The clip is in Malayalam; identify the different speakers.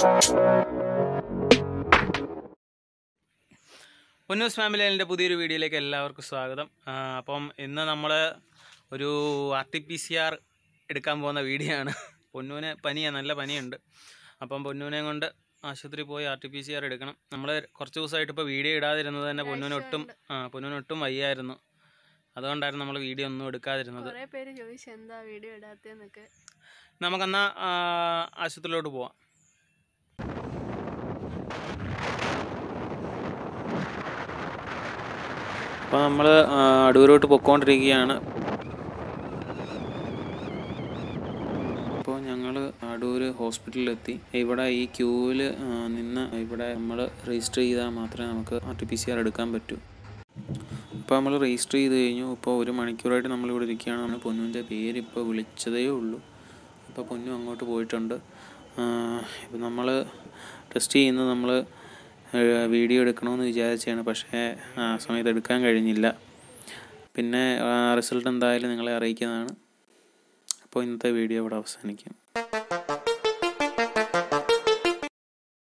Speaker 1: പൊന്നൂസ് ഫാമിലിൻ്റെ പുതിയൊരു വീഡിയോയിലേക്ക് എല്ലാവർക്കും സ്വാഗതം ആ, അപ്പം ഇന്ന് നമ്മൾ ഒരു R T P C R എടുക്കാൻ പോകുന്ന വീഡിയോ ആണ് പൊന്നൂന് പനിയാണ് നല്ല പനിയുണ്ട് അപ്പം പൊന്നൂനെ കൊണ്ട് ആശുപത്രി പോയി R T P C R എടുക്കണം നമ്മൾ കുറച്ച് ദിവസമായിട്ട് ഇപ്പോൾ വീഡിയോ ഇടാതിരുന്നത് തന്നെ പൊന്നൂന് ഒട്ടും ആ പൊന്നൂന് ഒട്ടും വയ്യായിരുന്നു അതുകൊണ്ടായിരുന്നു നമ്മൾ വീഡിയോ ഒന്നും എടുക്കാതിരുന്നത്
Speaker 2: കുറെ പേര് ചോദിച്ചു എന്താ വീഡിയോ ഇടാത്തേന്നൊക്കെ
Speaker 1: നമുക്കെന്നാൽ ആശുപത്രിയിലോട്ട് പോവാം അപ്പോൾ നമ്മൾ അടൂരോട്ട് പൊക്കോണ്ടിരിക്കുകയാണ് അപ്പോൾ ഞങ്ങൾ അടൂർ ഹോസ്പിറ്റലിലെത്തി ഇവിടെ ഈ ക്യൂവിൽ നിന്ന് ഇവിടെ നമ്മൾ രജിസ്റ്റർ ചെയ്താൽ മാത്രമേ നമുക്ക് R T P C R എടുക്കാൻ പറ്റൂ ഇപ്പോൾ നമ്മൾ രജിസ്റ്റർ ചെയ്ത് കഴിഞ്ഞു ഇപ്പോൾ ഒരു മണിക്കൂറായിട്ട് നമ്മളിവിടെ ഇരിക്കുകയാണ് നമ്മൾ പൊന്നുവിൻ്റെ പേര് ഇപ്പോൾ വിളിച്ചതേ ഉള്ളൂ ഇപ്പോൾ പൊന്നു അങ്ങോട്ട് പോയിട്ടുണ്ട് ഇപ്പം നമ്മൾ ടെസ്റ്റ് ചെയ്യുന്നത് നമ്മൾ വീഡിയോ എടുക്കണമെന്ന് വിചാരിച്ചാണ് പക്ഷേ ആ സമയത്ത് എടുക്കാൻ കഴിഞ്ഞില്ല പിന്നെ റിസൾട്ട് എന്തായാലും നിങ്ങളെ അറിയിക്കുന്നതാണ് അപ്പോൾ ഇന്നത്തെ വീഡിയോ ഇവിടെ അവസാനിക്കും